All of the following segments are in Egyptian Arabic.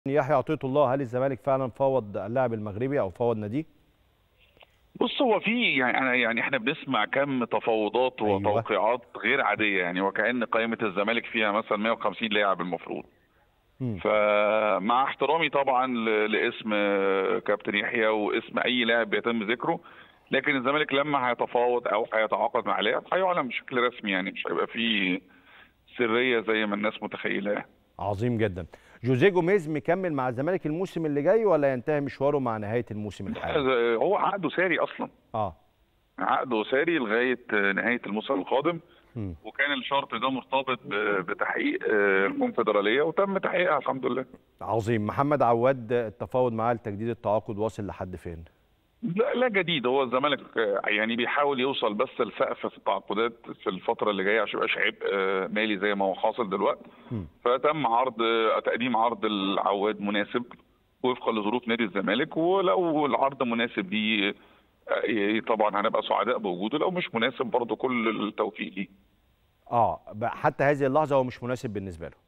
يحيى عطية الله هل الزمالك فعلا فوض اللاعب المغربي او فوض ناديه؟ بص هو في يعني انا يعني احنا بنسمع كم تفاوضات أيوة. وتوقيعات غير عاديه يعني وكأن قائمه الزمالك فيها مثلا 150 لاعب المفروض مم. فمع احترامي طبعا ل- لاسم كابتن يحيى واسم اي لاعب بيتم ذكره لكن الزمالك لما هيتفاوض او هيتعاقد مع لاعب هيعلن بشكل رسمي يعني مش هيبقى فيه سريه زي ما الناس متخيله يعني. عظيم جدا جوزيه جوميز مكمل مع الزمالك الموسم اللي جاي ولا ينتهي مشواره مع نهايه الموسم الحالي؟ هو عقده ساري اصلا اه عقده ساري لغايه نهايه الموسم القادم مم. وكان الشرط ده مرتبط ب- بتحقيق آه، الكونفدراليه وتم تحقيقها الحمد لله عظيم محمد عواد التفاوض معاه لتجديد التعاقد واصل لحد فين؟ لا لا جديد هو الزمالك آه، يعني بيحاول يوصل بس لسقف في التعاقدات في الفتره اللي جايه عشان يبقاش عبء آه، مالي زي ما هو حاصل دلوقتي مم. فتم عرض آه، تقديم عرض العواد مناسب وفقا لظروف نادي الزمالك ولو العرض مناسب دي آه، طبعا هنبقى سعداء بوجوده لو مش مناسب برضه كل التوفيق ليه اه بقى حتى هذه اللحظه هو مش مناسب بالنسبه له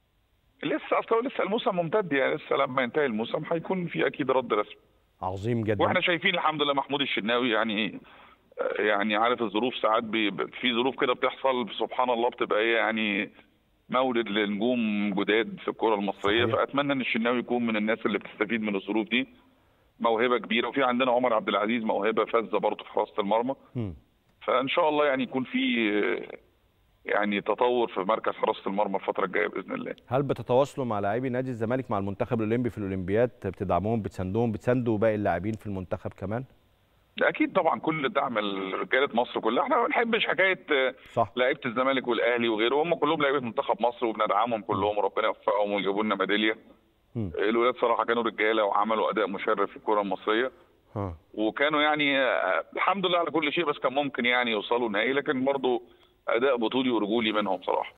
لسه اصلا لسه الموسم ممتد يعني لسه لما ينتهي الموسم هيكون في اكيد رد رسمي عظيم جدا واحنا شايفين الحمد لله محمود الشناوي يعني يعني عارف الظروف ساعات بي في ظروف كده بتحصل سبحان الله بتبقى ايه يعني مولد لنجوم جداد في الكره المصريه صحيح. فاتمنى ان الشناوي يكون من الناس اللي بتستفيد من الظروف دي موهبه كبيره وفي عندنا عمر عبد العزيز موهبه فذه برضه في حراسه المرمى مم. فان شاء الله يعني يكون في يعني تطور في مركز حراسه المرمى الفتره الجايه باذن الله هل بتتواصلوا مع لاعبي نادي الزمالك مع المنتخب الاولمبي في الاولمبياد بتدعموهم بتساندوهم بتساندوا باقي اللاعبين في المنتخب كمان؟ ده اكيد طبعا كل دعم رجاله مصر كلها احنا ما بنحبش حكايه صح لعيبه الزمالك والاهلي وغيره هم كلهم لعيبه منتخب مصر وبندعمهم كلهم وربنا يوفقهم ويجيبوا لنا ميداليه مم. الولاد صراحه كانوا رجاله وعملوا اداء مشرف في الكره المصريه ها وكانوا يعني آه، الحمد لله على كل شيء بس كان ممكن يعني يوصلوا نهائي لكن برضه اداء بطولي ورجولي منهم صراحه